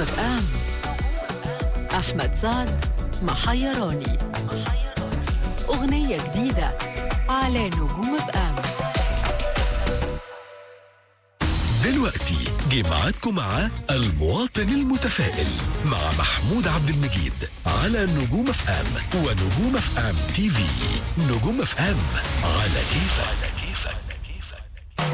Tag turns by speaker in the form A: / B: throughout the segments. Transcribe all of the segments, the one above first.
A: اف ام احمد سعد محيراني اغنيه جديده على نجوم اف ام
B: دلوقتي جمعتكم مع المواطن المتفائل مع محمود عبد المجيد على نجوم اف ام ونجوم اف ام تي في نجوم اف ام على كيفك على كيفك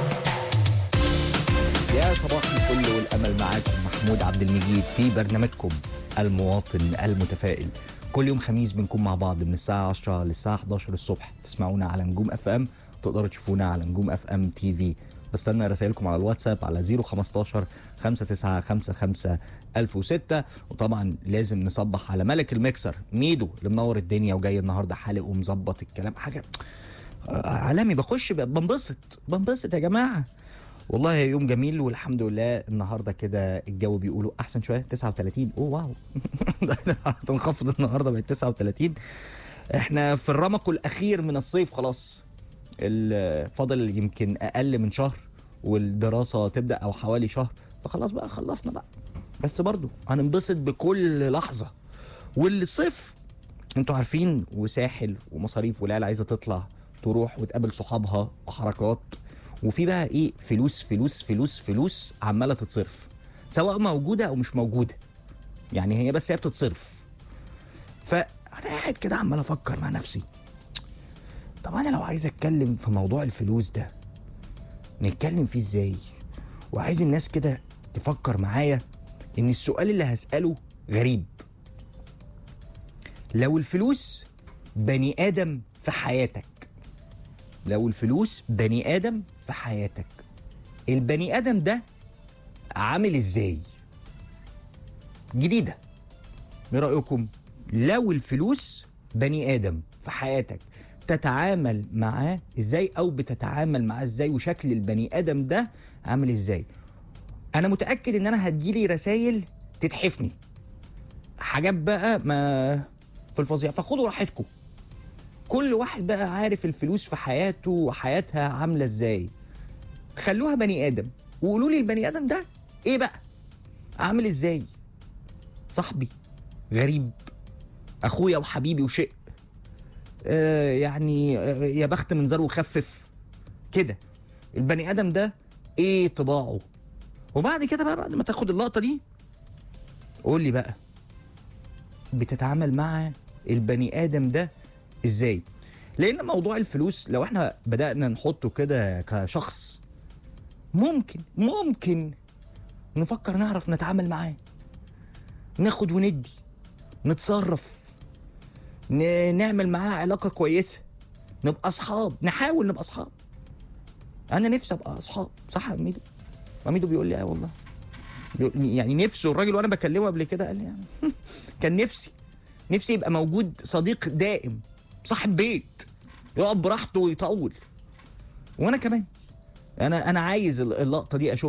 C: يا صباح الفل والامل معاكم محمود عبد المجيد في برنامجكم المواطن المتفائل كل يوم خميس بنكون مع بعض من الساعه 10 للساعه 11 الصبح تسمعونا على نجوم اف ام تقدروا تشوفونا على نجوم اف ام تي في بستنى رسائلكم على الواتساب على 015 5955 1006 وطبعا لازم نصبح على ملك المكسر ميدو اللي منور الدنيا وجاي النهارده حالق ومظبط الكلام حاجه عالمي بخش ب- بنبسط بنبسط يا جماعه والله يوم جميل والحمد لله النهارده كده الجو بيقولوا احسن شويه 39 اوه واو ده ده هتنخفض النهارده بقت 39 احنا في الرمق الاخير من الصيف خلاص ال- فاضل يمكن اقل من شهر والدراسه تبدا او حوالي شهر فخلاص بقى خلصنا بقى بس برضو هننبسط بكل لحظه والصيف انتوا عارفين وساحل ومصاريف والعيال عايزه تطلع تروح وتقابل صحابها وحركات وفي بقى ايه فلوس فلوس فلوس فلوس عماله تتصرف سواء موجوده او مش موجوده يعني هي بس هي بتتصرف فانا قاعد كده عمال افكر مع نفسي طب انا لو عايز اتكلم في موضوع الفلوس ده نتكلم فيه ازاي وعايز الناس كده تفكر معايا ان السؤال اللي هساله غريب لو الفلوس بني ادم في حياتك لو الفلوس بني ادم في حياتك البني ادم ده عامل ازاي جديده ايه رايكم لو الفلوس بني ادم في حياتك تتعامل معاه ازاي او بتتعامل معاه ازاي وشكل البني ادم ده عامل ازاي انا متاكد ان انا هتجيلي رسائل تتحفني حاجات بقى ما في الفظيع فخدوا راحتكم كل واحد بقى عارف الفلوس في حياته وحياتها عامله ازاي خلوها بني ادم وقولوا لي البني ادم ده ايه بقى عامل ازاي صاحبي غريب اخويا وحبيبي وشيء آه يعني آه يا بخت من زر وخفف كده البني ادم ده ايه طباعه وبعد كده بقى بعد ما تاخد اللقطه دي قول لي بقى بتتعامل مع البني ادم ده ازاي لان موضوع الفلوس لو احنا بدانا نحطه كده كشخص ممكن ممكن نفكر نعرف نتعامل معاه ناخد وندي نتصرف ن- نعمل معاه علاقه كويسه نبقى اصحاب نحاول نبقى اصحاب انا نفسي ابقى اصحاب صح يا ميدو ما ميدو بيقول لي اه والله بيقول- يعني نفسه الراجل وانا بكلمه قبل كده قال لي يعني كان نفسي نفسي يبقى موجود صديق دائم صاحب بيت يقعد براحته ويطول وانا كمان انا انا عايز اللقطه دي اشوف